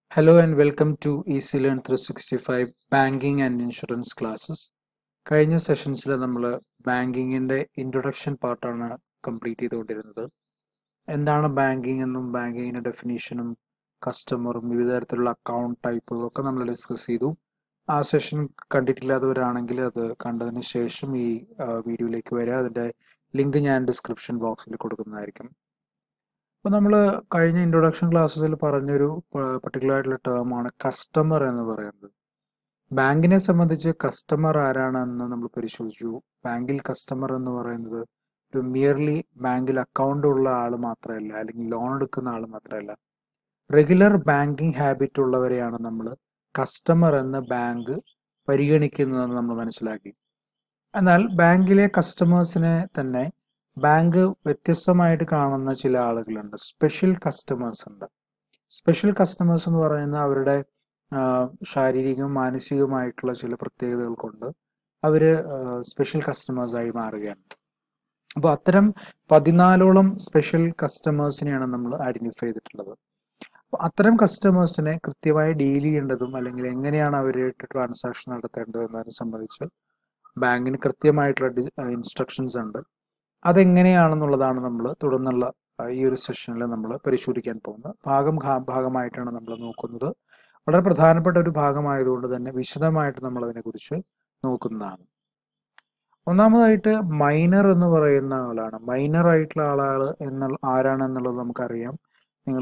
Hello and welcome to Easy Learn 365 banking and insurance classes കഴിഞ്ഞ സെഷൻസിൽ നമ്മൾ ബാങ്കിങ്ങിൻ്റെ introduction പാർട്ടാണ് കംപ്ലീറ്റ് ചെയ്തുകൊണ്ടിരുന്നത് എന്താണ് ബാങ്കിങ് എന്നും ബാങ്കിങ്ങിൻ്റെ ഡെഫിനേഷനും കസ്റ്റമറും വിവിധ തരത്തിലുള്ള അക്കൗണ്ട് ടൈപ്പുകളും ഒക്കെ നമ്മൾ ഡിസ്കസ് ചെയ്തു ആ സെഷൻ കണ്ടിട്ടില്ലാത്തവരാണെങ്കിൽ അത് കണ്ടതിന് ശേഷം ഈ വീഡിയോയിലേക്ക് വരിക അതിൻ്റെ ലിങ്ക് ഞാൻ ഡിസ്ക്രിപ്ഷൻ ബോക്സിൽ കൊടുക്കുന്നതായിരിക്കും അപ്പോൾ നമ്മൾ കഴിഞ്ഞ ഇൻട്രൊഡക്ഷൻ ക്ലാസ്സസിൽ പറഞ്ഞൊരു പർട്ടിക്കുലർ ആയിട്ടുള്ള ടേമാണ് കസ്റ്റമർ എന്ന് പറയുന്നത് ബാങ്കിനെ സംബന്ധിച്ച് കസ്റ്റമർ ആരാണെന്ന് നമ്മൾ പരിശോധിച്ചു ബാങ്കിൽ കസ്റ്റമർ എന്ന് പറയുന്നത് ഒരു മിയർലി ബാങ്കിൽ അക്കൗണ്ട് ഉള്ള ആൾ മാത്രമല്ല അല്ലെങ്കിൽ ലോൺ എടുക്കുന്ന ആൾ മാത്രമല്ല റെഗുലർ ബാങ്കിങ് ഹാബിറ്റ് ഉള്ളവരെയാണ് നമ്മൾ കസ്റ്റമർ എന്ന ബാങ്ക് പരിഗണിക്കുന്നതെന്ന് നമ്മൾ മനസ്സിലാക്കി എന്നാൽ ബാങ്കിലെ കസ്റ്റമേഴ്സിനെ തന്നെ ബാങ്ക് വ്യത്യസ്തമായിട്ട് കാണുന്ന ചില ആളുകളുണ്ട് സ്പെഷ്യൽ കസ്റ്റമേഴ്സ് ഉണ്ട് സ്പെഷ്യൽ കസ്റ്റമേഴ്സ് എന്ന് പറയുന്ന അവരുടെ ശാരീരികവും മാനസികവുമായിട്ടുള്ള ചില പ്രത്യേകതകൾ കൊണ്ട് അവർ സ്പെഷ്യൽ കസ്റ്റമേഴ്സായി മാറുകയാണ് അപ്പോൾ അത്തരം പതിനാലോളം സ്പെഷ്യൽ കസ്റ്റമേഴ്സിനെയാണ് നമ്മൾ ഐഡന്റിഫൈ ചെയ്തിട്ടുള്ളത് അപ്പോൾ അത്തരം കസ്റ്റമേഴ്സിനെ കൃത്യമായി ഡീൽ ചെയ്യേണ്ടതും അല്ലെങ്കിൽ എങ്ങനെയാണ് അവരായിട്ട് ട്രാൻസാക്ഷൻ നടത്തേണ്ടത് എന്നതിനെ സംബന്ധിച്ച് ബാങ്കിന് കൃത്യമായിട്ടുള്ള ഇൻസ്ട്രക്ഷൻസ് ഉണ്ട് അതെങ്ങനെയാണെന്നുള്ളതാണ് നമ്മൾ തുടർന്നുള്ള ഈ ഒരു സെഷനിൽ നമ്മൾ പരിശോധിക്കാൻ പോകുന്നത് ഭാഗം ഭാഗമായിട്ടാണ് നമ്മൾ നോക്കുന്നത് വളരെ പ്രധാനപ്പെട്ട ഒരു ഭാഗമായതുകൊണ്ട് തന്നെ വിശദമായിട്ട് നമ്മൾ അതിനെക്കുറിച്ച് നോക്കുന്നതാണ് ഒന്നാമതായിട്ട് മൈനർ എന്ന് പറയുന്ന ആളാണ് മൈനർ ആയിട്ടുള്ള ആളാണ് എന്നുള്ള ആരാണ് എന്നുള്ളത് നമുക്കറിയാം നിങ്ങൾ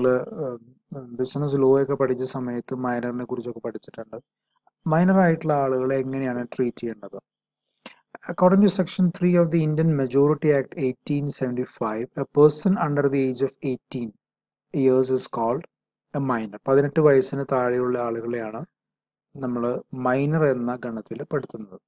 ബിസിനസ് ലോ ഒക്കെ പഠിച്ച സമയത്ത് മൈനറിനെ കുറിച്ചൊക്കെ പഠിച്ചിട്ടുണ്ട് മൈനർ ആയിട്ടുള്ള ആളുകളെ എങ്ങനെയാണ് ട്രീറ്റ് ചെയ്യേണ്ടത് According to Section 3 of the Indian Majority Act 1875, a person under the age of 18 years is called a minor. പതിനെട്ട് വയസ്സിന് താഴെയുള്ള ആളുകളെയാണ് നമ്മൾ മൈനർ എന്ന ഗണത്തിൽ പെടുത്തുന്നത്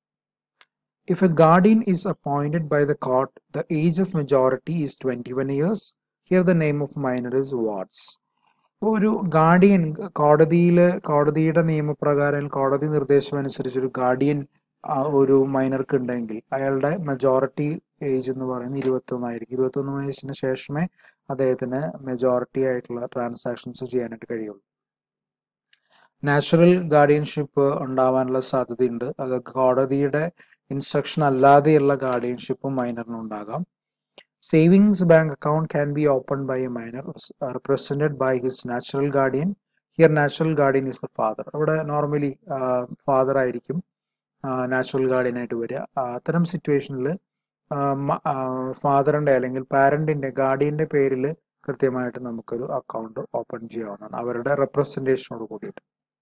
If a guardian is appointed by the court, the age of majority is 21 years. Here the name of minor is wards. ഒരു guardian കോടതിയിൽ കോടതിയുടെ നിയമപ്രകാരം കോടതി നിർദ്ദേശം അനുസരിച്ച് ഒരു ഗാർഡിയൻ ഒരു മൈനർക്ക് ഉണ്ടെങ്കിൽ അയാളുടെ മെജോറിറ്റി ഏജ് എന്ന് പറയുന്നത് ഇരുപത്തൊന്നായിരിക്കും ഇരുപത്തൊന്ന് വയസ്സിന് ശേഷമേ അദ്ദേഹത്തിന് മെജോറിറ്റി ആയിട്ടുള്ള ട്രാൻസാക്ഷൻസ് ചെയ്യാനായിട്ട് കഴിയുള്ളൂ നാച്ചുറൽ ഗാർഡിയൻഷിപ്പ് ഉണ്ടാവാനുള്ള സാധ്യതയുണ്ട് അത് കോടതിയുടെ ഇൻസ്ട്രക്ഷൻ അല്ലാതെയുള്ള ഗാർഡിയൻഷിപ്പും മൈനറിന് ഉണ്ടാകാം savings bank account can be open by a minor represented by his natural guardian here natural guardian is the father അവിടെ നോർമലി ഫാദർ ആയിരിക്കും നാച്ചുറൽ ഗാർഡിയനായിട്ട് വരിക അത്തരം സിറ്റുവേഷനിൽ ഫാദറിൻ്റെ അല്ലെങ്കിൽ പാരൻറ്റിൻ്റെ ഗാർഡിയൻ്റെ പേരിൽ കൃത്യമായിട്ട് നമുക്കൊരു അക്കൗണ്ട് ഓപ്പൺ ചെയ്യാവുന്നതാണ് അവരുടെ റെപ്രസെൻറ്റേഷനോട് കൂടിയിട്ട്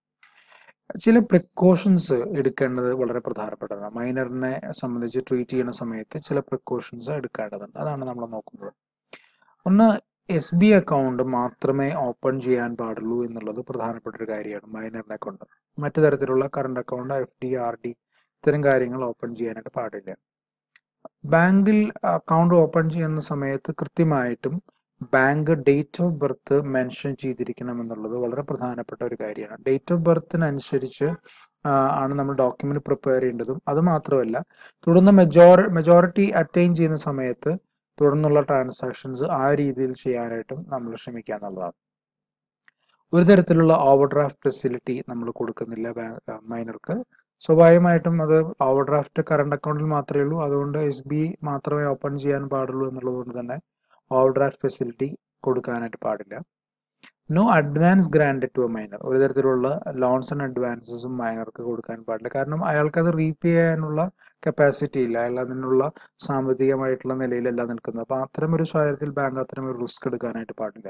ചില പ്രിക്കോഷൻസ് എടുക്കേണ്ടത് വളരെ പ്രധാനപ്പെട്ടതാണ് മൈനറിനെ സംബന്ധിച്ച് ട്രീറ്റ് ചെയ്യുന്ന സമയത്ത് ചില പ്രിക്കോഷൻസ് എടുക്കേണ്ടതുണ്ട് അതാണ് നമ്മൾ നോക്കുന്നത് ഒന്ന് എസ് ബി അക്കൗണ്ട് മാത്രമേ ഓപ്പൺ ചെയ്യാൻ പാടുള്ളൂ എന്നുള്ളത് പ്രധാനപ്പെട്ട ഒരു കാര്യമാണ് മൈനറിനെ കൊണ്ട് മറ്റു തരത്തിലുള്ള current account F D R D ഇത്തരം കാര്യങ്ങൾ ഓപ്പൺ ചെയ്യാനായിട്ട് പാടില്ല ബാങ്കിൽ അക്കൗണ്ട് ഓപ്പൺ ചെയ്യുന്ന സമയത്ത് കൃത്യമായിട്ടും bank date of birth mention ചെയ്തിരിക്കണം എന്നുള്ളത് വളരെ പ്രധാനപ്പെട്ട ഒരു കാര്യമാണ് ഡേറ്റ് ഓഫ് ബർത്തിനനുസരിച്ച് ആണ് നമ്മൾ ഡോക്യുമെന്റ് പ്രിപ്പയർ ചെയ്യേണ്ടതും അത് മാത്രമല്ല തുടർന്ന് മെജോർ മെജോറിറ്റി അറ്റൈൻ ചെയ്യുന്ന സമയത്ത് തുടർന്നുള്ള ട്രാൻസാക്ഷൻസ് ആ രീതിയിൽ ചെയ്യാനായിട്ടും നമ്മൾ ശ്രമിക്കുക എന്നുള്ളതാണ് ഒരു തരത്തിലുള്ള ഓവർ ഡ്രാഫ്റ്റ് ഫെസിലിറ്റി നമ്മൾ കൊടുക്കുന്നില്ല മൈനർക്ക് സ്വാഭാവികമായിട്ടും അത് ഓവർ ഡ്രാഫ്റ്റ് കറണ്ട് അക്കൗണ്ടിൽ മാത്രമേ ഉള്ളൂ അതുകൊണ്ട് എസ് ബി മാത്രമേ ഓപ്പൺ ചെയ്യാൻ പാടുള്ളൂ എന്നുള്ളത് കൊണ്ട് തന്നെ ഓവർ ഡ്രാഫ്റ്റ് ഫെസിലിറ്റി കൊടുക്കാനായിട്ട് പാടില്ല no advance grant to a minor ഒരു തരത്തിലുള്ള ലോൺസ് ആൻഡ് അഡ്വാൻസസും മൈനർക്ക് കൊടുക്കാൻ പാടില്ല കാരണം അയാൾക്ക് അത് റീപേ ചെയ്യാനുള്ള കപ്പാസിറ്റി ഇല്ല അയാൾ അതിനുള്ള സാമ്പത്തികമായിട്ടുള്ള നിലയിലല്ല നിൽക്കുന്നത് അപ്പോൾ അത്തരം ഒരു സാഹചര്യത്തിൽ ബാങ്ക് അത്തരം ഒരു റിസ്ക് എടുക്കാനായിട്ട് പാടില്ല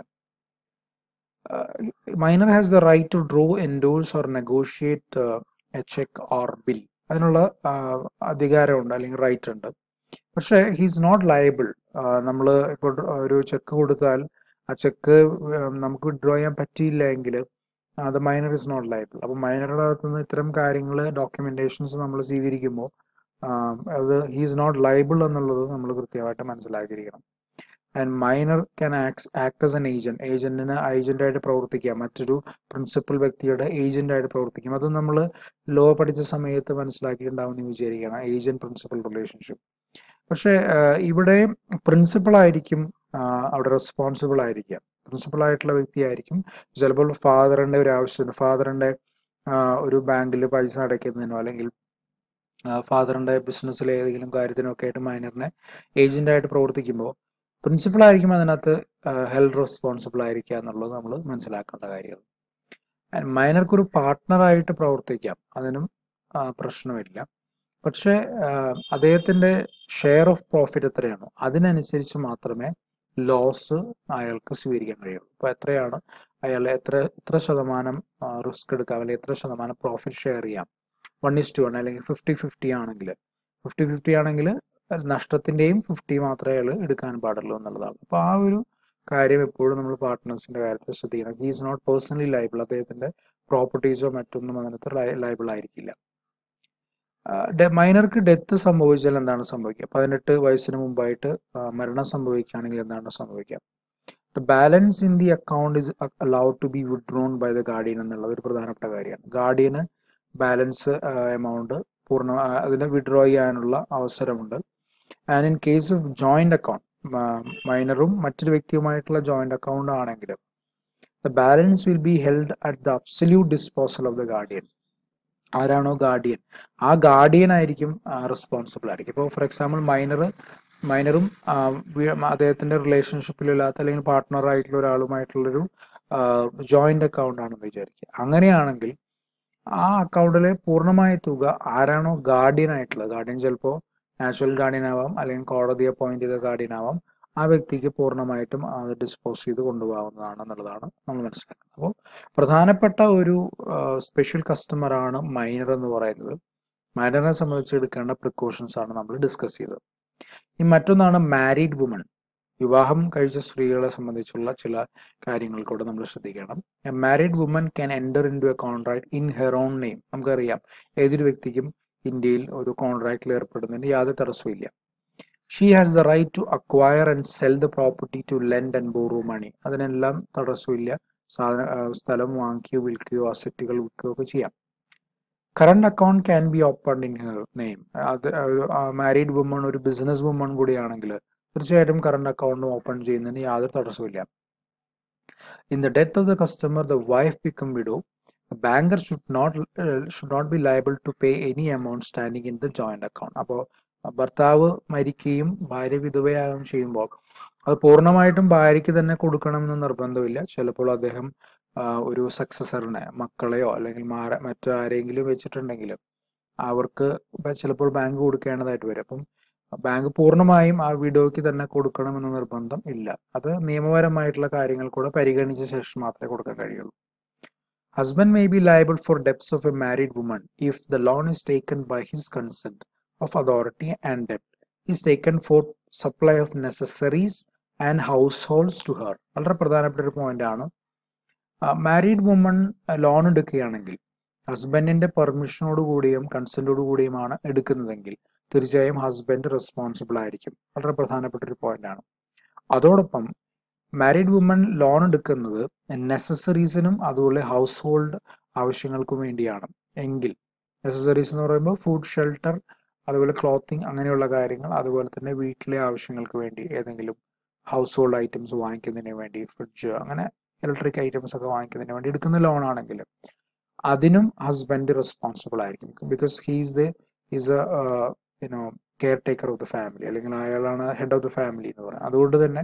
minor has the right to draw endorse or negotiate a cheque or bill അതിനുള്ള അധികാരമുണ്ട് അല്ലെങ്കിൽ റൈറ്റ് ഉണ്ട് പക്ഷേ ഹീസ് നോട്ട് ലയബിൾ നമ്മൾ ഇപ്പോൾ ഒരു ചെക്ക് കൊടുത്താൽ ആ ചെക്ക് നമുക്ക് വിഡ്രോ ചെയ്യാൻ പറ്റിയില്ല എങ്കിൽ അത് മൈനർ ഇസ് നോട്ട് ലയബിൾ അപ്പോൾ മൈനറുടെ ഭാഗത്തുനിന്ന് ഇത്തരം കാര്യങ്ങൾ ഡോക്യുമെന്റേഷൻസ് നമ്മൾ സ്വീകരിക്കുമ്പോൾ അത് ഹീസ് നോട്ട് ലയബിൾ എന്നുള്ളത് നമ്മൾ കൃത്യമായിട്ട് മനസ്സിലാക്കിയിരിക്കണം and minor can acts act as an agent ഏജന്റിന് ഏജന്റായിട്ട് പ്രവർത്തിക്കാം മറ്റൊരു പ്രിൻസിപ്പൽ വ്യക്തിയുടെ ഏജന്റായിട്ട് പ്രവർത്തിക്കും അത് നമ്മൾ ലോ പഠിച്ച സമയത്ത് മനസ്സിലാക്കിയിട്ടുണ്ടാവും എന്ന് വിചാരിക്കണം ഏജന്റ് പ്രിൻസിപ്പൽ റിലേഷൻഷിപ്പ് പക്ഷേ ഇവിടെ പ്രിൻസിപ്പൾ ആയിരിക്കും അവിടെ റെസ്പോൺസിബിൾ ആയിരിക്കുക പ്രിൻസിപ്പൾ ആയിട്ടുള്ള വ്യക്തിയായിരിക്കും ചിലപ്പോൾ ഫാദറിൻ്റെ ഒരു ആവശ്യത്തിന് ഫാദറിൻ്റെ ഒരു ബാങ്കിൽ പൈസ അടയ്ക്കുന്നതിനോ അല്ലെങ്കിൽ ഫാദറിൻ്റെ ബിസിനസ്സിലെ ഏതെങ്കിലും കാര്യത്തിനൊക്കെ ആയിട്ട് മൈനറിനെ ഏജൻ്റായിട്ട് പ്രവർത്തിക്കുമ്പോൾ പ്രിൻസിപ്പൾ ആയിരിക്കും അതിനകത്ത് ഹെൽത്ത് റെസ്പോൺസിബിൾ ആയിരിക്കുക എന്നുള്ളത് നമ്മൾ മനസ്സിലാക്കേണ്ട കാര്യമാണ് മൈനർക്കൊരു പാർട്ട്ണറായിട്ട് പ്രവർത്തിക്കാം അതിനും പ്രശ്നമില്ല പക്ഷേ അദ്ദേഹത്തിൻ്റെ ഷെയർ ഓഫ് പ്രോഫിറ്റ് എത്രയാണോ അതിനനുസരിച്ച് മാത്രമേ ലോസ് അയാൾക്ക് സ്വീകരിക്കാൻ കഴിയുള്ളൂ അപ്പോൾ എത്രയാണ് അയാൾ എത്ര എത്ര ശതമാനം റിസ്ക് എടുക്കാം അല്ലെങ്കിൽ എത്ര ശതമാനം പ്രോഫിറ്റ് ഷെയർ ചെയ്യാം വൺ ഇസ് ടു വൺ അല്ലെങ്കിൽ ഫിഫ്റ്റി ഫിഫ്റ്റി ആണെങ്കിൽ ഫിഫ്റ്റി ഫിഫ്റ്റി ആണെങ്കിൽ നഷ്ടത്തിൻ്റെയും ഫിഫ്റ്റി മാത്രമേ അയാൾ എടുക്കാൻ പാടുള്ളൂ എന്നുള്ളതാണ് അപ്പോൾ ആ ഒരു കാര്യം എപ്പോഴും നമ്മൾ പാർട്ട്നേഴ്സിൻ്റെ കാര്യത്തിൽ ശ്രദ്ധിക്കണം he is not personally liable അദ്ദേഹത്തിൻ്റെ പ്രോപ്പർട്ടീസോ മറ്റൊന്നും അതിനകത്ത് ലൈബിൾ ആയിരിക്കില്ല മൈനർക്ക് ഡെത്ത് സംഭവിച്ചാൽ എന്താണ് സംഭവിക്കുക പതിനെട്ട് വയസ്സിന് മുമ്പായിട്ട് മരണം സംഭവിക്കുകയാണെങ്കിൽ എന്താണ് സംഭവിക്കുക the balance in the account is allowed to be withdrawn by the guardian എന്നുള്ള ഒരു പ്രധാനപ്പെട്ട കാര്യമാണ് ഗാർഡിയന് ബാലൻസ് എമൗണ്ട് പൂർണ്ണ അതിനെ വിഡ്രോ ചെയ്യാനുള്ള അവസരമുണ്ട് and in case of joint account മൈനറും മറ്റൊരു വ്യക്തിയുമായിട്ടുള്ള ജോയിന്റ് അക്കൗണ്ട് ആണെങ്കിൽ the balance will be held at the absolute disposal of the guardian ആരാണോ ഗാർഡിയൻ ആ ഗാർഡിയൻ ആയിരിക്കും റെസ്പോൺസിബിൾ ആയിരിക്കും ഇപ്പോൾ ഫോർ എക്സാമ്പിൾ മൈനർ മൈനറും അദ്ദേഹത്തിന്റെ റിലേഷൻഷിപ്പിലില്ലാത്ത അല്ലെങ്കിൽ പാർട്ട്ണർ ആയിട്ടുള്ള ഒരാളുമായിട്ടുള്ളൊരു ജോയിന്റ് അക്കൗണ്ട് ആണെന്ന് വിചാരിക്കുക അങ്ങനെയാണെങ്കിൽ ആ അക്കൗണ്ടിലെ പൂർണ്ണമായ തുക ആരാണോ ഗാർഡിയൻ ആയിട്ടുള്ളത് ഗാർഡിയൻ ചിലപ്പോൾ നാച്ചുറൽ ഗാർഡിയൻ ആവാം അല്ലെങ്കിൽ കോടതി അപ്പോയിന്റ് ചെയ്ത ഗാർഡിയൻ ആവാം ആ വ്യക്തിക്ക് പൂർണ്ണമായിട്ടും അത് ഡിസ്പോസ് ചെയ്ത് കൊണ്ടുപോകാവുന്നതാണ് എന്നുള്ളതാണ് നമ്മൾ മനസ്സിലാക്കുന്നത് അപ്പോൾ പ്രധാനപ്പെട്ട ഒരു സ്പെഷ്യൽ കസ്റ്റമറാണ് മൈനർ എന്ന് പറയുന്നത് മൈനറിനെ സംബന്ധിച്ച് എടുക്കേണ്ട പ്രിക്കോഷൻസ് ആണ് നമ്മൾ ഡിസ്കസ് ചെയ്തത് ഈ മറ്റൊന്നാണ് മാരീഡ് വുമൺ വിവാഹം കഴിച്ച സ്ത്രീകളെ സംബന്ധിച്ചുള്ള ചില കാര്യങ്ങൾ കൂടെ നമ്മൾ ശ്രദ്ധിക്കണം a married woman can enter into a contract in her own name നമുക്കറിയാം ഏതൊരു വ്യക്തിക്കും ഇന്ത്യയിൽ ഒരു കോൺട്രാക്റ്റിൽ ഏർപ്പെടുന്നതിന് യാതൊരു തടസ്സവും ഇല്ല she has the right to acquire and sell the property to lend and borrow money അതിനെല്ലാം തടസ്സമില്ല സാധന സ്ഥലം വാങ്ങിക്കുകയോ വിൽക്കുകയോ അസറ്റുകൾ വിൽക്കുകയോ ഒക്കെ ചെയ്യാം current account can be open in her name അത് മാരീഡ് വുമൺ ഒരു ബിസിനസ് വുമൺ കൂടിയാണെങ്കിൽ തീർച്ചയായിട്ടും കറണ്ട് അക്കൗണ്ട് ഓപ്പൺ ചെയ്യുന്നതിന് യാതൊരു തടസ്സമില്ല in the death of the customer the wife become widow banker should not should not be liable to pay any amount standing in the joint account അപ്പോൾ ഭർത്താവ് മരിക്കുകയും ഭാര്യ വിധവയാകുകയും ചെയ്യുമ്പോൾ അത് പൂർണ്ണമായിട്ടും ഭാര്യയ്ക്ക് തന്നെ കൊടുക്കണമെന്ന് നിർബന്ധമില്ല ചിലപ്പോൾ അദ്ദേഹം ഒരു സക്സസറിനെ മക്കളെയോ അല്ലെങ്കിൽ മാറ മറ്റാരെങ്കിലും വെച്ചിട്ടുണ്ടെങ്കിൽ അവർക്ക് ചിലപ്പോൾ ബാങ്ക് കൊടുക്കേണ്ടതായിട്ട് വരും അപ്പം ബാങ്ക് പൂർണ്ണമായും ആ വിഡോയ്ക്ക് തന്നെ കൊടുക്കണമെന്ന് നിർബന്ധം ഇല്ല അത് നിയമപരമായിട്ടുള്ള കാര്യങ്ങൾ കൂടെ പരിഗണിച്ച ശേഷം മാത്രമേ കൊടുക്കാൻ കഴിയുള്ളൂ husband may be liable for debts of a married woman if the loan is taken by his consent of authority and ഡെപ്റ്റ് is taken for supply of necessaries and households to her വളരെ പ്രധാനപ്പെട്ട ഒരു point ആണ് married woman loan എടുക്കുകയാണെങ്കിൽ ഹസ്ബൻഡിന്റെ പെർമിഷനോട് കൂടിയും കൺസെന്റോട് കൂടിയുമാണ് എടുക്കുന്നതെങ്കിൽ തീർച്ചയായും ഹസ്ബൻഡ് റെസ്പോൺസിബിൾ ആയിരിക്കും വളരെ പ്രധാനപ്പെട്ട ഒരു പോയിന്റ് ആണ് അതോടൊപ്പം മാരീഡ് വുമൺ ലോൺ എടുക്കുന്നത് നെസസറീസിനും അതുപോലെ ഹൗസ് ഹോൾഡ് ആവശ്യങ്ങൾക്കും വേണ്ടിയാണ് എങ്കിൽ നെസസറീസ് എന്ന് പറയുമ്പോൾ ഫുഡ് ഷെൽട്ടർ അതുപോലെ ക്ലോത്തിങ് അങ്ങനെയുള്ള കാര്യങ്ങൾ അതുപോലെ തന്നെ വീട്ടിലെ ആവശ്യങ്ങൾക്ക് വേണ്ടി ഏതെങ്കിലും ഹൗസ് ഹോൾഡ് ഐറ്റംസ് വാങ്ങിക്കുന്നതിന് വേണ്ടി ഫ്രിഡ്ജ് അങ്ങനെ ഇലക്ട്രിക് ഐറ്റംസ് ഒക്കെ വാങ്ങിക്കുന്നതിന് വേണ്ടി എടുക്കുന്ന ലോൺ ആണെങ്കിൽ അതിനും ഹസ്ബൻഡ് റെസ്പോൺസിബിൾ ആയിരിക്കും because he's the is a you know caretaker of the family അല്ലെങ്കിൽ അയാളാണ് ഹെഡ് ഓഫ് ദ ഫാമിലി എന്ന് പറയുന്നത് അതുകൊണ്ട് തന്നെ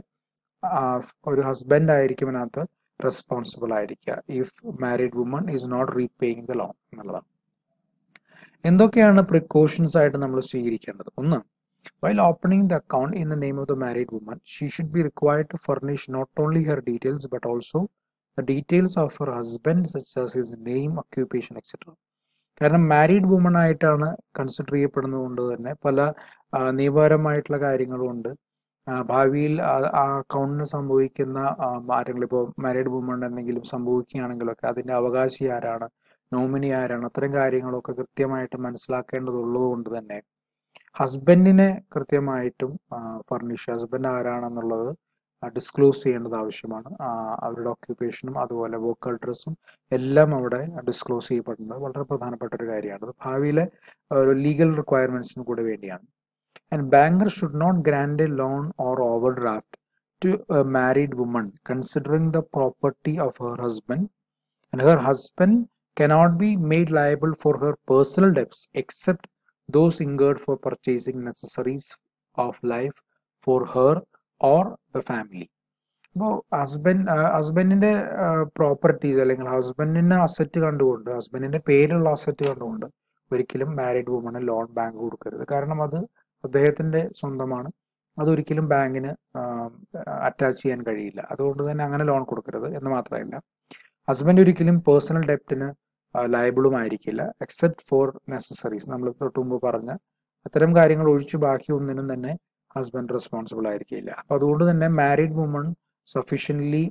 ഒരു ഹസ്ബൻഡ് ആയിരിക്കും അതിനകത്ത് റെസ്പോൺസിബിൾ ആയിരിക്കുക if married woman is not repaying the loan എന്നുള്ളതാണ് എന്തൊക്കെയാണ് പ്രിക്കോഷൻസ് ആയിട്ട് നമ്മൾ സ്വീകരിക്കേണ്ടത് ഒന്ന് while opening the account in the name of the married woman she should be required to furnish not only her details but also the details of her husband such as his name occupation etcetera കാരണം married woman ആയിട്ടാണ് consider ചെയ്യപ്പെടുന്നത് കൊണ്ട് തന്നെ പല നിയമപരമായിട്ടുള്ള കാര്യങ്ങളും ഉണ്ട് ഭാവിയിൽ ആ അക്കൗണ്ടിന് സംഭവിക്കുന്ന മാറ്റങ്ങൾ ഇപ്പോൾ മാരീഡ് വുമൺ എന്തെങ്കിലും സംഭവിക്കുകയാണെങ്കിലൊക്കെ അതിൻ്റെ അവകാശി ആരാണ് നോമിനി ആരാണ് അത്തരം കാര്യങ്ങളൊക്കെ കൃത്യമായിട്ട് മനസ്സിലാക്കേണ്ടതുള്ളത് കൊണ്ട് തന്നെ ഹസ്ബൻഡിനെ കൃത്യമായിട്ടും ഫർണിഷ് ഹസ്ബൻഡ് ആരാണെന്നുള്ളത് ഡിസ്ക്ലോസ് ചെയ്യേണ്ടത് ആവശ്യമാണ് അവരുടെ ഓക്യുപ്പേഷനും അതുപോലെ വർക്ക് അഡ്രസ്സും എല്ലാം അവിടെ ഡിസ്ക്ലോസ് ചെയ്യപ്പെടുന്നത് വളരെ പ്രധാനപ്പെട്ട ഒരു കാര്യമാണ് അത് ഭാവിയിലെ ഒരു ലീഗൽ റിക്വയർമെന്റ്സിന് കൂടെ വേണ്ടിയാണ് and banker should not grant a loan or overdraft to a married woman considering the property of her husband and her husband cannot be made liable for her personal debts except those incurred for purchasing necessaries of life for her or the family അപ്പോൾ husband ഹസ്ബൻഡിന്റെ properties അല്ലെങ്കിൽ ഹസ്ബൻഡിന്റെ asset കണ്ടുകൊണ്ട് ഹസ്ബൻഡിന്റെ പേരിലുള്ള asset കണ്ടുകൊണ്ട് ഒരിക്കലും married woman loan bank കൊടുക്കരുത് കാരണം അത് അദ്ദേഹത്തിന്റെ സ്വന്തമാണ് അതൊരിക്കലും ബാങ്കിന് അറ്റാച്ച് ചെയ്യാൻ കഴിയില്ല അതുകൊണ്ട് തന്നെ അങ്ങനെ ലോൺ കൊടുക്കരുത് എന്ന് മാത്രമല്ല ഹസ്ബൻഡ് ഒരിക്കലും പേഴ്സണൽ ഡെപ്റ്റിന് ലയബിളും ആയിരിക്കില്ല എക്സെപ്റ്റ് ഫോർ നെസസറീസ് നമ്മൾ തൊട്ട് മുമ്പ് പറഞ്ഞ അത്തരം കാര്യങ്ങൾ ഒഴിച്ചു ബാക്കി ഒന്നിനും തന്നെ ഹസ്ബൻഡ് റെസ്പോൺസിബിൾ ആയിരിക്കില്ല അപ്പൊ അതുകൊണ്ട് തന്നെ മാരീഡ് വുമൺ സഫീഷ്യൻ്റ്ലി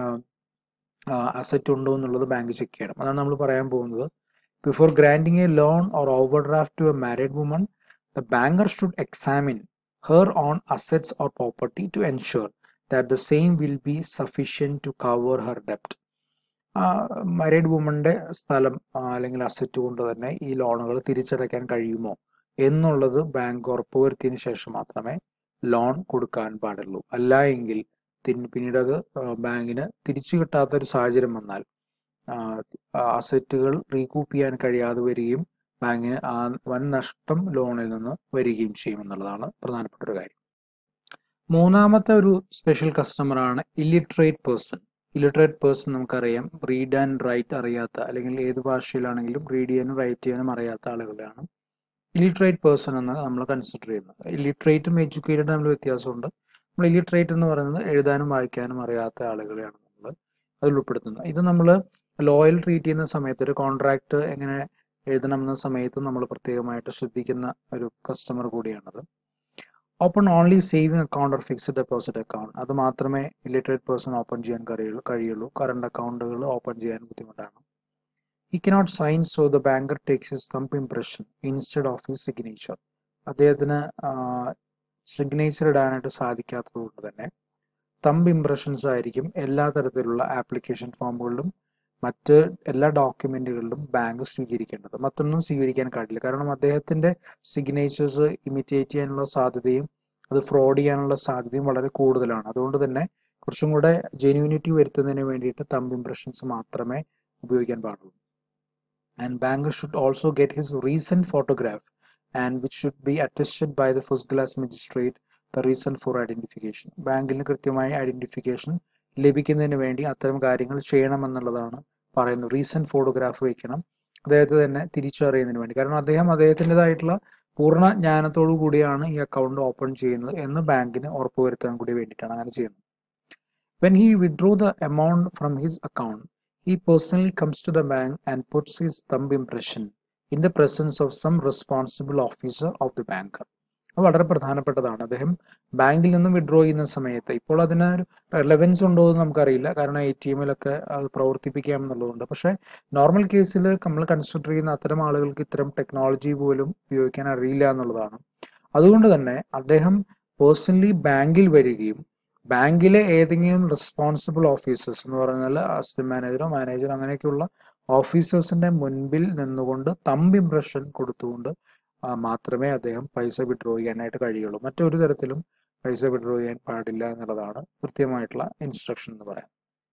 അസറ്റ് ഉണ്ടോ എന്നുള്ളത് ബാങ്ക് ചെക്ക് ചെയ്യണം അതാണ് നമ്മൾ പറയാൻ പോകുന്നത് before granting a loan or overdraft to a married woman the banker should examine her own assets or property to ensure that the same will be sufficient to cover her debt. Married വുമന്റെ സ്ഥലം അല്ലെങ്കിൽ asset കൊണ്ട് തന്നെ ഈ ലോണുകൾ തിരിച്ചടയ്ക്കാൻ കഴിയുമോ എന്നുള്ളത് ബാങ്ക് ഉറപ്പുവരുത്തിയതിനു ശേഷം മാത്രമേ ലോൺ കൊടുക്കാൻ പാടുള്ളൂ അല്ല എങ്കിൽ പിന്നീട് അത് ബാങ്കിന് തിരിച്ചു കിട്ടാത്ത ഒരു സാഹചര്യം വന്നാൽ അസറ്റുകൾ റീകൂപ്പ് ചെയ്യാൻ കഴിയാതെ വരികയും ബാങ്കിന് ആ വൻ നഷ്ടം ലോണിൽ നിന്ന് വരികയും ചെയ്യും എന്നുള്ളതാണ് പ്രധാനപ്പെട്ട ഒരു കാര്യം മൂന്നാമത്തെ ഒരു സ്പെഷ്യൽ കസ്റ്റമറാണ് ഇല്ലിട്രേറ്റ് പേഴ്സൺ ഇല്ലിട്രേറ്റ് പേഴ്സൺ നമുക്കറിയാം റീഡ് ആൻഡ് റൈറ്റ് അറിയാത്ത അല്ലെങ്കിൽ ഏത് ഭാഷയിലാണെങ്കിലും റീഡ് ചെയ്യാനും റൈറ്റ് ചെയ്യാനും അറിയാത്ത ആളുകളെയാണ് ഇല്ലിട്രേറ്റ് പേഴ്സൺ എന്ന് നമ്മൾ കൺസിഡർ ചെയ്യുന്നത് ഇല്ലിട്രേറ്റും എഡ്യൂക്കേറ്റഡ് തമ്മിൽ വ്യത്യാസമുണ്ട് നമ്മൾ ഇല്ലിട്രേറ്റ് എന്ന് പറയുന്നത് എഴുതാനും വായിക്കാനും അറിയാത്ത ആളുകളെയാണ് നമ്മൾ അതിൽ ഉൾപ്പെടുത്തുന്നത് ഇത് നമ്മൾ ലോയൽ ട്രീറ്റ് ചെയ്യുന്ന സമയത്ത് ഒരു കോൺട്രാക്ട് എങ്ങനെ എഴുതണം എന്ന സമയത്ത് നമ്മൾ പ്രത്യേകമായിട്ട് ശ്രദ്ധിക്കുന്ന ഒരു കസ്റ്റമർ കൂടിയാണത് open only saving account or fixed deposit account അത് മാത്രമേ ഇല്ലിറ്ററേറ്റ് പേഴ്സൺ ഓപ്പൺ ചെയ്യാൻ കഴിയുള്ളൂ കഴിയുള്ളൂ കറണ്ട് അക്കൗണ്ടുകൾ ഓപ്പൺ ചെയ്യാൻ ബുദ്ധിമുട്ടാണ് ഈ cannot sign so the banker takes his thumb impression instead of his signature അദ്ദേഹത്തിന് സിഗ്നേച്ചർ ഇടാനായിട്ട് സാധിക്കാത്തത് കൊണ്ട് തന്നെ തമ്പ് ഇംപ്രഷൻസ് ആയിരിക്കും എല്ലാ തരത്തിലുള്ള ആപ്ലിക്കേഷൻ ഫോമുകളിലും മറ്റ് എല്ലാ ഡോക്യുമെന്റുകളിലും ബാങ്ക് സ്വീകരിക്കേണ്ടത് മറ്റൊന്നും സ്വീകരിക്കാൻ കാട്ടില്ല കാരണം അദ്ദേഹത്തിന്റെ സിഗ്നേച്ചേഴ്സ് ഇമിറ്റേറ്റ് ചെയ്യാനുള്ള സാധ്യതയും അത് ഫ്രോഡ് ചെയ്യാനുള്ള സാധ്യതയും വളരെ കൂടുതലാണ് അതുകൊണ്ട് തന്നെ കുറച്ചും കൂടെ ജെന്യൂനിറ്റി വരുത്തുന്നതിന് വേണ്ടിയിട്ട് തമ്പ് ഇംപ്രഷൻസ് മാത്രമേ ഉപയോഗിക്കാൻ പാടുള്ളൂ and banker should also get his recent photograph and which should be attested by the first class magistrate the reason for identification ബാങ്കിന് കൃത്യമായ ഐഡന്റിഫിക്കേഷൻ ലഭിക്കുന്നതിന് വേണ്ടി അത്തരം കാര്യങ്ങൾ ചെയ്യണമെന്നുള്ളതാണ് പറയുന്നു റീസെന്റ് ഫോട്ടോഗ്രാഫ് വയ്ക്കണം അദ്ദേഹത്തെ തന്നെ തിരിച്ചറിയുന്നതിന് വേണ്ടി കാരണം അദ്ദേഹം അദ്ദേഹത്തിൻ്റെതായിട്ടുള്ള പൂർണ്ണ ജ്ഞാനത്തോടു കൂടിയാണ് ഈ അക്കൗണ്ട് ഓപ്പൺ ചെയ്യുന്നത് എന്ന് ബാങ്കിന് ഉറപ്പുവരുത്താൻ കൂടി വേണ്ടിയിട്ടാണ് അങ്ങനെ ചെയ്യുന്നത് when he withdraw the amount from his account he personally comes to the bank and puts his thumb impression in the presence of some responsible officer of the bank അത് വളരെ പ്രധാനപ്പെട്ടതാണ് അദ്ദേഹം ബാങ്കിൽ നിന്ന് വിഡ്രോ ചെയ്യുന്ന സമയത്ത് ഇപ്പോൾ അതിന് ഒരു റെലവൻസ് ഉണ്ടോ എന്ന് നമുക്കറിയില്ല കാരണം എ ടി എമ്മിലൊക്കെ അത് പ്രവർത്തിപ്പിക്കാം എന്നുള്ളതുകൊണ്ട് പക്ഷേ നോർമൽ കേസിൽ നമ്മൾ കൺസിഡർ ചെയ്യുന്ന അത്തരം ആളുകൾക്ക് ഇത്തരം ടെക്നോളജി പോലും ഉപയോഗിക്കാൻ അറിയില്ല എന്നുള്ളതാണ് അതുകൊണ്ട് തന്നെ അദ്ദേഹം പേഴ്സണലി ബാങ്കിൽ വരികയും ബാങ്കിലെ ഏതെങ്കിലും റെസ്പോൺസിബിൾ ഓഫീസേഴ്സ് എന്ന് പറഞ്ഞാൽ അസിസ്റ്റന്റ് മാനേജറോ മാനേജറോ അങ്ങനെയൊക്കെയുള്ള ഓഫീസേഴ്സിന്റെ മുൻപിൽ നിന്നുകൊണ്ട് തമ്പ് ഇംപ്രഷൻ കൊടുത്തുകൊണ്ട് മാത്രമേ അദ്ദേഹം പൈസ വിഡ്രോ ചെയ്യാനായിട്ട് കഴിയുള്ളൂ മറ്റൊരു തരത്തിലും പൈസ വിഡ്രോ ചെയ്യാൻ പാടില്ല എന്നുള്ളതാണ് കൃത്യമായിട്ടുള്ള ഇൻസ്ട്രക്ഷൻ എന്ന് പറയാം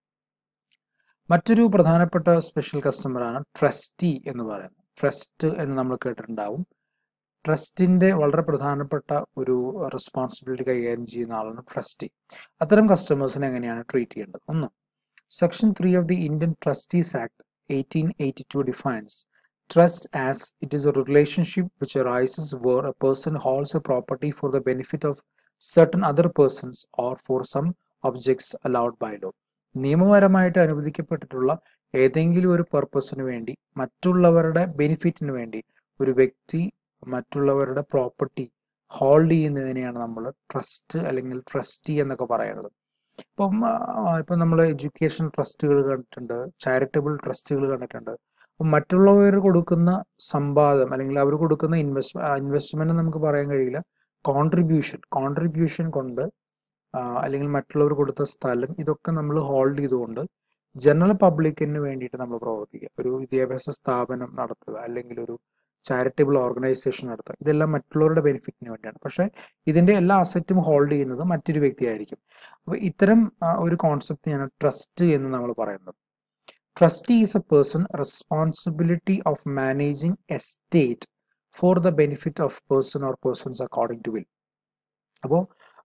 മറ്റൊരു പ്രധാനപ്പെട്ട സ്പെഷ്യൽ കസ്റ്റമറാണ് ട്രസ്റ്റി എന്ന് പറയുന്നത് ട്രസ്റ്റ് എന്ന് നമ്മൾ കേട്ടിട്ടുണ്ടാവും ട്രസ്റ്റിന്റെ വളരെ പ്രധാനപ്പെട്ട ഒരു റെസ്പോൺസിബിലിറ്റി കൈകാര്യം ചെയ്യുന്ന ആളാണ് ട്രസ്റ്റി അത്തരം കസ്റ്റമേഴ്സിനെ എങ്ങനെയാണ് ട്രീറ്റ് ചെയ്യേണ്ടത് ഒന്ന് section three of the Indian trustees act eighteen eighty two defines Trust as it is a relationship which arises where a person holds a property for the benefit of certain other persons or for some objects allowed by law. നിയമപരമായിട്ട് അനുവദിക്കപ്പെട്ടിട്ടുള്ള ഏതെങ്കിലും ഒരു പർപ്പസിന് വേണ്ടി മറ്റുള്ളവരുടെ ബെനിഫിറ്റിന് വേണ്ടി ഒരു വ്യക്തി മറ്റുള്ളവരുടെ പ്രോപ്പർട്ടി ഹോൾഡ് ചെയ്യുന്നതിനെയാണ് നമ്മൾ ട്രസ്റ്റ് അല്ലെങ്കിൽ ട്രസ്റ്റി എന്നൊക്കെ പറയുന്നത് ഇപ്പം ഇപ്പം നമ്മൾ എഡ്യൂക്കേഷൻ ട്രസ്റ്റുകൾ കണ്ടിട്ടുണ്ട് ചാരിറ്റബിൾ ട്രസ്റ്റുകൾ കണ്ടിട്ടുണ്ട് മറ്റുള്ളവർ കൊടുക്കുന്ന സമ്പാദം അല്ലെങ്കിൽ അവർ കൊടുക്കുന്ന ഇൻവെസ്റ്റ് ഇൻവെസ്റ്റ്മെന്റ് നമുക്ക് പറയാൻ കഴിയില്ല കോൺട്രിബ്യൂഷൻ കോൺട്രിബ്യൂഷൻ കൊണ്ട് അല്ലെങ്കിൽ മറ്റുള്ളവർ കൊടുത്ത സ്ഥലം ഇതൊക്കെ നമ്മൾ ഹോൾഡ് ചെയ്തുകൊണ്ട് ജനറൽ പബ്ലിക്കിന് വേണ്ടിയിട്ട് നമ്മൾ പ്രവർത്തിക്കുക ഒരു വിദ്യാഭ്യാസ സ്ഥാപനം നടത്തുക അല്ലെങ്കിൽ ഒരു ചാരിറ്റബിൾ ഓർഗനൈസേഷൻ നടത്തുക ഇതെല്ലാം മറ്റുള്ളവരുടെ ബെനിഫിറ്റിന് വേണ്ടിയാണ് പക്ഷേ ഇതിൻ്റെ എല്ലാ അസറ്റും ഹോൾഡ് ചെയ്യുന്നത് മറ്റൊരു വ്യക്തിയായിരിക്കും അപ്പോൾ ഇത്തരം ആ, ഒരു കോൺസെപ്റ്റിനെയാണ് ട്രസ്റ്റ് എന്ന് നമ്മൾ പറയുന്നത് trustee is a person responsibility of managing estate for the benefit of person or persons according to will അപ്പോൾ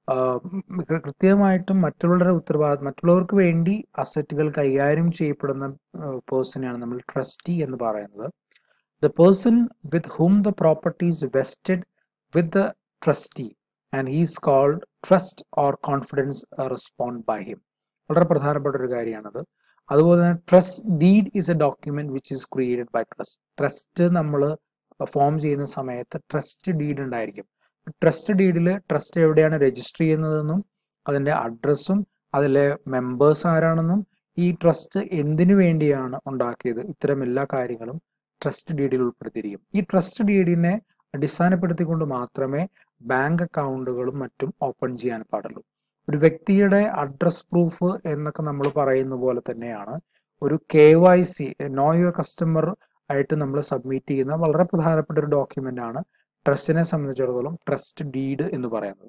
കൃത്യമായിട്ടും മറ്റുള്ളവരുടെ ഉത്തരവാദിത്വം മറ്റുള്ളവർക്ക് വേണ്ടി അസറ്റുകൾ കൈകാര്യം ചെയ്യപ്പെടുന്ന പേഴ്സണെയാണ് നമ്മൾ ട്രസ്റ്റി എന്ന് പറയുന്നത് the person with whom the properties vested with the trustee and he's called trust or confidence respond by him വളരെ പ്രധാനപ്പെട്ട ഒരു കാര്യമാണത് അതുപോലെ തന്നെ trust deed is a document which is created by trust trust നമ്മൾ form ചെയ്യുന്ന സമയത്ത് trust deed ഉണ്ടായിരിക്കും ട്രസ്റ്റ് ഡീഡിൽ ട്രസ്റ്റ് എവിടെയാണ് രജിസ്റ്റർ ചെയ്യുന്നതെന്നും അതിൻ്റെ അഡ്രസ്സും അതിലെ മെമ്പേഴ്സ് ആരാണെന്നും ഈ ട്രസ്റ്റ് എന്തിനു വേണ്ടിയാണ് ഉണ്ടാക്കിയത് ഇത്തരം എല്ലാ കാര്യങ്ങളും ട്രസ്റ്റ് ഡീഡിൽ ഉൾപ്പെടുത്തിയിരിക്കും ഈ ട്രസ്റ്റ് ഡീഡിനെ അടിസ്ഥാനപ്പെടുത്തിക്കൊണ്ട് മാത്രമേ ബാങ്ക് അക്കൗണ്ടുകളും മറ്റും ഓപ്പൺ ചെയ്യാൻ പാടുള്ളൂ ഒരു വ്യക്തിയുടെ അഡ്രസ് പ്രൂഫ് എന്നൊക്കെ നമ്മൾ പറയുന്ന പോലെ തന്നെയാണ് ഒരു K Y C know your customer ആയിട്ട് നമ്മൾ സബ്മിറ്റ് ചെയ്യുന്ന വളരെ പ്രധാനപ്പെട്ട ഒരു ഡോക്യുമെന്റ് ആണ് ട്രസ്റ്റിനെ സംബന്ധിച്ചിടത്തോളം ട്രസ്റ്റ് ഡീഡ് എന്ന് പറയുന്നത്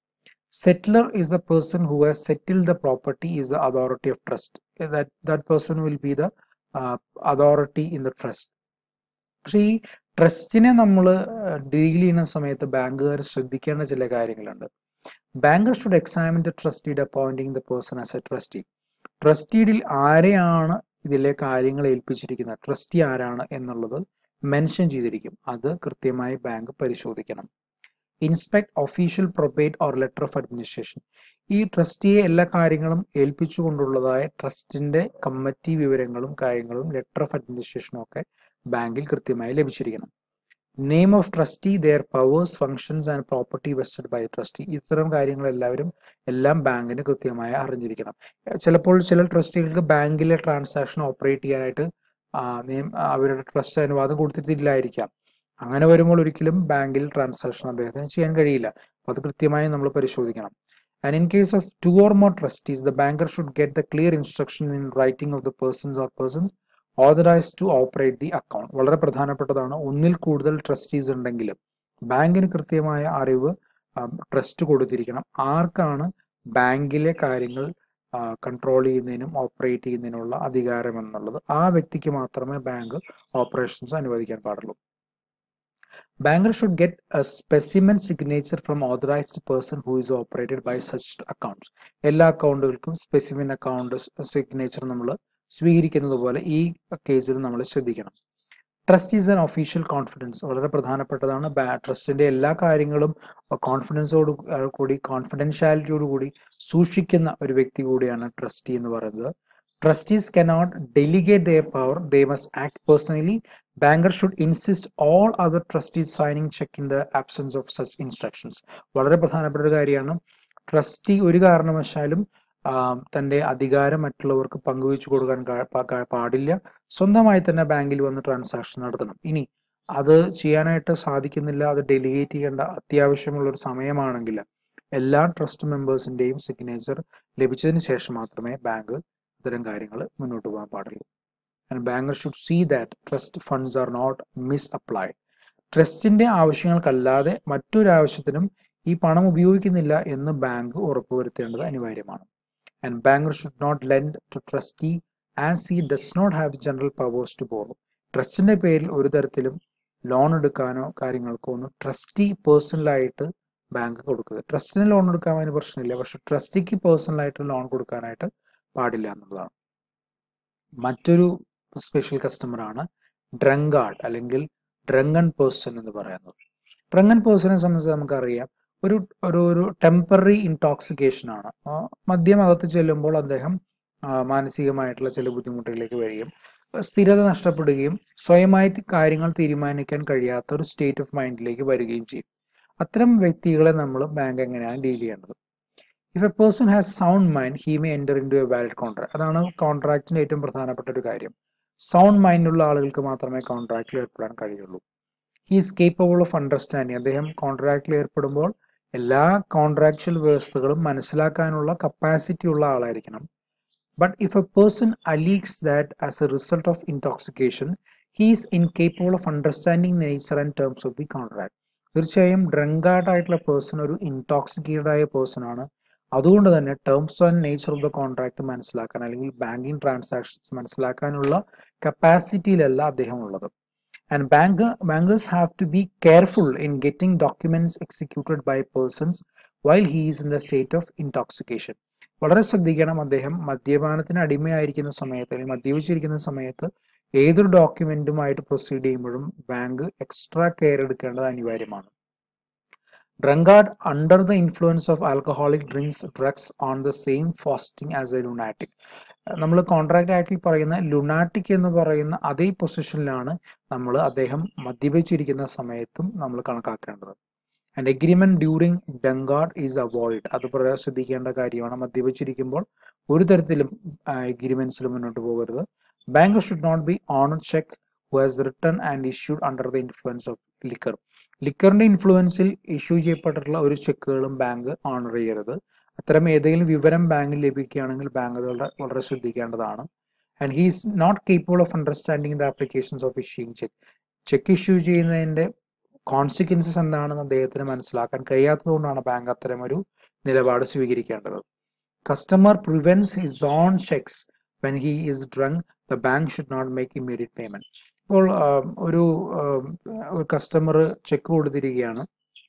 settler is the person who has settle the property is the authority of trust that person will be the authority in the trust പക്ഷേ ഈ ട്രസ്റ്റിനെ നമ്മൾ ഡീൽ ചെയ്യുന്ന സമയത്ത് ബാങ്കുകാർ ശ്രദ്ധിക്കേണ്ട ചില കാര്യങ്ങളുണ്ട് banker should examine the trust deed appointing the person as a trustee ട്രസ്റ്റീഡിൽ ആരെയാണ് ഇതിലെ കാര്യങ്ങൾ ഏൽപ്പിച്ചിരിക്കുന്നത് ട്രസ്റ്റി ആരാണ് എന്നുള്ളത് മെൻഷൻ ചെയ്തിരിക്കും അത് കൃത്യമായി ബാങ്ക് പരിശോധിക്കണം inspect official probate or letter of administration ഈ ട്രസ്റ്റിയെ എല്ലാ കാര്യങ്ങളും ഏൽപ്പിച്ചുകൊണ്ടുള്ളതായ ട്രസ്റ്റിന്റെ കമ്മിറ്റി വിവരങ്ങളും കാര്യങ്ങളും ലെറ്റർ ഓഫ് അഡ്മിനിസ്ട്രേഷനും ഒക്കെ ബാങ്കിൽ കൃത്യമായി ലഭിച്ചിരിക്കണം name of trustee their powers functions and property vested by trustee ഇത്തരം കാര്യങ്ങൾ എല്ലാവരും എല്ലാം ബാങ്കിന് കൃത്യമായി അറിഞ്ഞിരിക്കണം ചിലപ്പോൾ ചില ട്രസ്റ്റികൾക്ക് ബാങ്കിലെ ട്രാൻസാക്ഷൻ ഓപ്പറേറ്റ് ചെയ്യാനായിട്ട് ആ, നിയം- അവരുടെ ട്രസ്റ്റ് അനുവാദം കൊടുത്തിട്ടില്ലായിരിക്കാം അങ്ങനെ വരുമ്പോൾ ഒരിക്കലും ബാങ്കിൽ ട്രാൻസാക്ഷൻ അദ്ദേഹത്തിന് ചെയ്യാൻ കഴിയില്ല അപ്പോൾ അത് കൃത്യമായി നമ്മൾ പരിശോധിക്കണം and in case of two or more trustees the banker should get the clear instruction in writing of the persons or persons authorise to operate the account വളരെ പ്രധാനപ്പെട്ടതാണ് ഒന്നിൽ കൂടുതൽ ട്രസ്റ്റീസ് ഉണ്ടെങ്കിൽ ബാങ്കിന് കൃത്യമായ അറിവ് ട്രസ്റ്റ് കൊടുത്തിരിക്കണം ആർക്കാണ് ബാങ്കിലെ കാര്യങ്ങൾ കൺട്രോൾ ചെയ്യുന്നതിനും ഓപ്പറേറ്റ് ചെയ്യുന്നതിനുള്ള അധികാരം എന്നുള്ളത് ആ വ്യക്തിക്ക് മാത്രമേ ബാങ്ക് ഓപ്പറേഷൻസ് അനുവദിക്കാൻ പാടുള്ളൂ banker should get a specimen signature from authorised person who is operated by such accounts എല്ലാ അക്കൗണ്ടുകൾക്കും സ്പെസിമെൻ അക്കൗണ്ട് സിഗ്നേച്ചർ നമ്മൾ സ്വീകരിക്കുന്നത് പോലെ ഈ കേസിൽ നമ്മൾ ശ്രദ്ധിക്കണം trust is an official confidence വളരെ പ്രധാനപ്പെട്ടതാണ് ട്രസ്റ്റിന്റെ എല്ലാ കാര്യങ്ങളും കോൺഫിഡൻസോട് കൂടി കോൺഫിഡൻഷ്യാലിറ്റിയോട് കൂടി സൂക്ഷിക്കുന്ന ഒരു വ്യക്തി കൂടിയാണ് ട്രസ്റ്റി എന്ന് പറയുന്നത് trustees cannot delegate their power they must act personally banker should insist all other trustees signing cheque in the absence of such instructions വളരെ പ്രധാനപ്പെട്ട ഒരു കാര്യമാണ് ട്രസ്റ്റി ഒരു കാരണവശാലും തൻ്റെ അധികാരം മറ്റുള്ളവർക്ക് പങ്കുവെച്ചു കൊടുക്കാൻ പാടില്ല സ്വന്തമായി തന്നെ ബാങ്കിൽ വന്ന് ട്രാൻസാക്ഷൻ നടത്തണം ഇനി അത് ചെയ്യാനായിട്ട് സാധിക്കുന്നില്ല അത് ഡെലിഗേറ്റ് ചെയ്യേണ്ട അത്യാവശ്യമുള്ള ഒരു സമയമാണെങ്കിൽ എല്ലാ ട്രസ്റ്റ് മെമ്പേഴ്സിന്റെയും സിഗ്നേച്ചർ ലഭിച്ചതിന് ശേഷം മാത്രമേ ബാങ്ക് ഇത്തരം കാര്യങ്ങൾ മുന്നോട്ട് പോകാൻ പാടുള്ളൂ and banker should see that trust funds are not misapplied ട്രസ്റ്റിന്റെ ആവശ്യങ്ങൾക്കല്ലാതെ മറ്റൊരു ആവശ്യത്തിനും ഈ പണം ഉപയോഗിക്കുന്നില്ല എന്ന് ബാങ്ക് ഉറപ്പുവരുത്തേണ്ടത് അനിവാര്യമാണ് and banker should not lend to trustee as he does not have general powers to borrow ട്രസ്റ്റിന്റെ പേരിൽ ഒരു തരത്തിലും ലോൺ എടുക്കാനോ കാര്യങ്ങൾക്കോ ഒന്നും ട്രസ്റ്റി പേഴ്സണലായിട്ട് ബാങ്ക് കൊടുക്കുക ട്രസ്റ്റിന് ലോൺ എടുക്കാൻ അതിന് പ്രശ്നമില്ല പക്ഷെ ട്രസ്റ്റിക്ക് പേഴ്സണലായിട്ട് ലോൺ കൊടുക്കാനായിട്ട് പാടില്ല എന്നുള്ളതാണ് മറ്റൊരു സ്പെഷ്യൽ കസ്റ്റമർ ആണ് ഡ്രങ്കാർഡ് അല്ലെങ്കിൽ ഡ്രങ്കൺ പേഴ്സൺ എന്ന് പറയുന്നത് ഡ്രങ്കൺ പേഴ്സണെ സംബന്ധിച്ച് നമുക്കറിയാം ഒരു ഒരു ഒരു ടെമ്പററി ഇൻടോക്സിക്കേഷൻ ആണ് മദ്യം അകത്ത് ചെല്ലുമ്പോൾ അദ്ദേഹം മാനസികമായിട്ടുള്ള ചില ബുദ്ധിമുട്ടുകളിലേക്ക് വരികയും സ്ഥിരത നഷ്ടപ്പെടുകയും സ്വയമായി കാര്യങ്ങൾ തീരുമാനിക്കാൻ കഴിയാത്ത ഒരു സ്റ്റേറ്റ് ഓഫ് മൈൻഡിലേക്ക് വരികയും ചെയ്യും അത്തരം വ്യക്തികളെ നമ്മൾ ബാങ്ക് എങ്ങനെയാണ് ഡീൽ ചെയ്യേണ്ടത് if a person has sound mind he may enter into a valid contract അതാണ് കോൺട്രാക്റ്റിന്റെ ഏറ്റവും പ്രധാനപ്പെട്ട ഒരു കാര്യം സൗണ്ട് മൈൻഡുള്ള ആളുകൾക്ക് മാത്രമേ കോൺട്രാക്റ്റിൽ ഏർപ്പെടാൻ കഴിയുള്ളൂ he is capable of understanding അദ്ദേഹം കോൺട്രാക്റ്റിൽ ഏർപ്പെടുമ്പോൾ എല്ലാ കോൺട്രാക്ച്വൽ വ്യവസ്ഥകളും മനസ്സിലാക്കാനുള്ള കപ്പാസിറ്റി ഉള്ള ആളായിരിക്കണം But if a person alleges that as a result of intoxication, he is incapable of understanding the nature and terms of the contract. തീർച്ചയായും ഡ്രങ്കാർഡ് ആയിട്ടുള്ള പേഴ്സൺ ഒരു ഇൻടോക്സിക്കേറ്റഡ് ആയ പേഴ്സൺ ആണ് അതുകൊണ്ട് തന്നെ terms and nature of the contract മനസ്സിലാക്കാൻ അല്ലെങ്കിൽ banking transactions മനസ്സിലാക്കാനുള്ള കപ്പാസിറ്റിയിലല്ല അദ്ദേഹം ഉള്ളത് and bank bankers have to be careful in getting documents executed by persons while he is in the state of intoxication വളരെ ശ്രദ്ധിക്കണം അദ്ദേഹം മദ്യപാനത്തിന് അടിമയായിരിക്കുന്ന സമയത്ത് അല്ലെങ്കിൽ മദ്യപിച്ചിരിക്കുന്ന സമയത്ത് ഏതൊരു ഡോക്യുമെന്റുമായിട്ട് പ്രൊസീഡ് ചെയ്യുമ്പോഴും ബാങ്ക് എക്സ്ട്രാ കെയർ എടുക്കേണ്ടത് അനിവാര്യമാണ് drunkard under the influence of alcoholic drinks drugs on the same fasting as a lunatic നമ്മൾ കോൺട്രാക്ട് ആക്ടിൽ പറയുന്ന ലുനാറ്റിക് എന്ന് പറയുന്ന അതേ പൊസിഷനിലാണ് നമ്മൾ അദ്ദേഹം മദ്യപിച്ചിരിക്കുന്ന സമയത്തും നമ്മൾ കണക്കാക്കേണ്ടത് and agreement during drunkard is avoid അത് പറയാൻ ശ്രദ്ധിക്കേണ്ട കാര്യമാണ് മദ്യപിച്ചിരിക്കുമ്പോൾ ഒരു തരത്തിലും എഗ്രിമെന്റ്സിൽ മുന്നോട്ട് പോകരുത് banker should not be on cheque who has return and issued under the influence of liquor ലിക്കറിന്റെ ഇൻഫ്ലുവൻസിൽ ഇഷ്യൂ ചെയ്യപ്പെട്ടിട്ടുള്ള ഒരു ചെക്കുകളും ബാങ്ക് ഓണർ ചെയ്യരുത് അത്തരം ഏതെങ്കിലും വിവരം ബാങ്കിൽ ലഭിക്കുകയാണെങ്കിൽ ബാങ്ക് അതുകൊണ്ട് വളരെ ശ്രദ്ധിക്കേണ്ടതാണ് and he is not capable of understanding the applications of issuing cheque cheque issue ചെയ്യുന്നതിന്റെ കോൺസിക്വൻസസ് എന്താണെന്ന് അദ്ദേഹത്തിന് മനസ്സിലാക്കാൻ കഴിയാത്തതുകൊണ്ടാണ് ബാങ്ക് അത്തരം ഒരു നിലപാട് സ്വീകരിക്കേണ്ടത് customer prevents his own cheques when he is drunk the bank should not make immediate payment ഇപ്പോൾ ഒരു ഒരു കസ്റ്റമർ ചെക്ക് കൊടുത്തിരിക്കുകയാണ്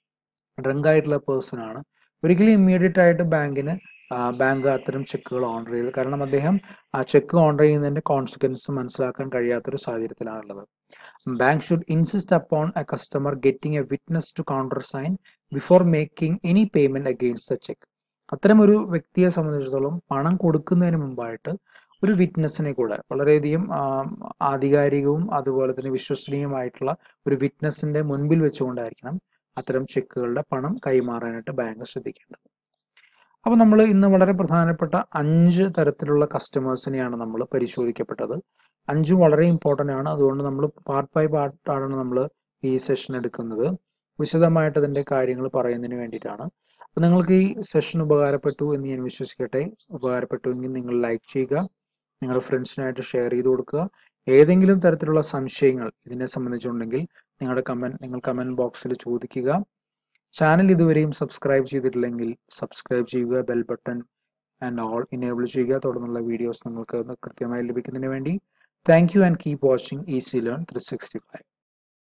ഡ്രങ്ക് ആയിട്ടുള്ള പേഴ്സൺ ആണ് ഒരിക്കലും ഇമ്മീഡിയറ്റ് ആയിട്ട് ബാങ്കിന് ബാങ്ക് അത്തരം ചെക്കുകൾ ഓണർ ചെയ്ത് കാരണം അദ്ദേഹം ആ ചെക്ക് ഓണർ ചെയ്യുന്നതിന്റെ കോൺസിക്വൻസ് മനസ്സിലാക്കാൻ കഴിയാത്തൊരു സാഹചര്യത്തിലാണുള്ളത് bank should insist upon a customer getting a witness to countersign before making any payment against the cheque അത്തരം ഒരു വ്യക്തിയെ സംബന്ധിച്ചിടത്തോളം പണം കൊടുക്കുന്നതിന് മുമ്പായിട്ട് ഒരു വിറ്റ്നസിനെ കൂടെ വളരെയധികം ആധികാരികവും അതുപോലെ തന്നെ വിശ്വസനീയമായിട്ടുള്ള ഒരു വിറ്റ്നസിന്റെ മുൻപിൽ വെച്ചുകൊണ്ടായിരിക്കണം അത്തരം ചെക്കുകളുടെ പണം കൈമാറാനായിട്ട് ബാങ്ക് ശ്രദ്ധിക്കേണ്ടത് അപ്പോൾ നമ്മൾ ഇന്ന് വളരെ പ്രധാനപ്പെട്ട അഞ്ച് തരത്തിലുള്ള കസ്റ്റമേഴ്സിനെയാണ് നമ്മൾ പരിശോധിക്കപ്പെട്ടത് അഞ്ചും വളരെ ഇമ്പോർട്ടൻ്റ് ആണ് അതുകൊണ്ട് നമ്മൾ പാർട്ട് ബൈ പാർട്ടാണ് നമ്മൾ ഈ സെഷൻ എടുക്കുന്നത് വിശദമായിട്ട് അതിൻ്റെ കാര്യങ്ങൾ പറയുന്നതിന് വേണ്ടിയിട്ടാണ് അപ്പോൾ നിങ്ങൾക്ക് ഈ സെഷൻ ഉപകാരപ്പെട്ടു എന്ന് ഞാൻ വിശ്വസിക്കട്ടെ ഉപകാരപ്പെട്ടുവെങ്കിൽ നിങ്ങൾ ലൈക്ക് ചെയ്യുക നിങ്ങളുടെ ഫ്രണ്ട്സിനായിട്ട് ഷെയർ ചെയ്ത് കൊടുക്കുക ഏതെങ്കിലും തരത്തിലുള്ള സംശയങ്ങൾ ഇതിനെ സംബന്ധിച്ചുണ്ടെങ്കിൽ നിങ്ങളുടെ കമൻറ്റ് നിങ്ങൾ കമൻറ്റ് ബോക്സിൽ ചോദിക്കുക ചാനൽ ഇതുവരെയും സബ്സ്ക്രൈബ് ചെയ്തിട്ടില്ലെങ്കിൽ സബ്സ്ക്രൈബ് ചെയ്യുക bell button and all enable ചെയ്യുക തുടർന്നുള്ള വീഡിയോസ് നിങ്ങൾക്ക് കൃത്യമായി ലഭിക്കുന്നതിന് വേണ്ടി thank you and keep watching easy learn three sixty five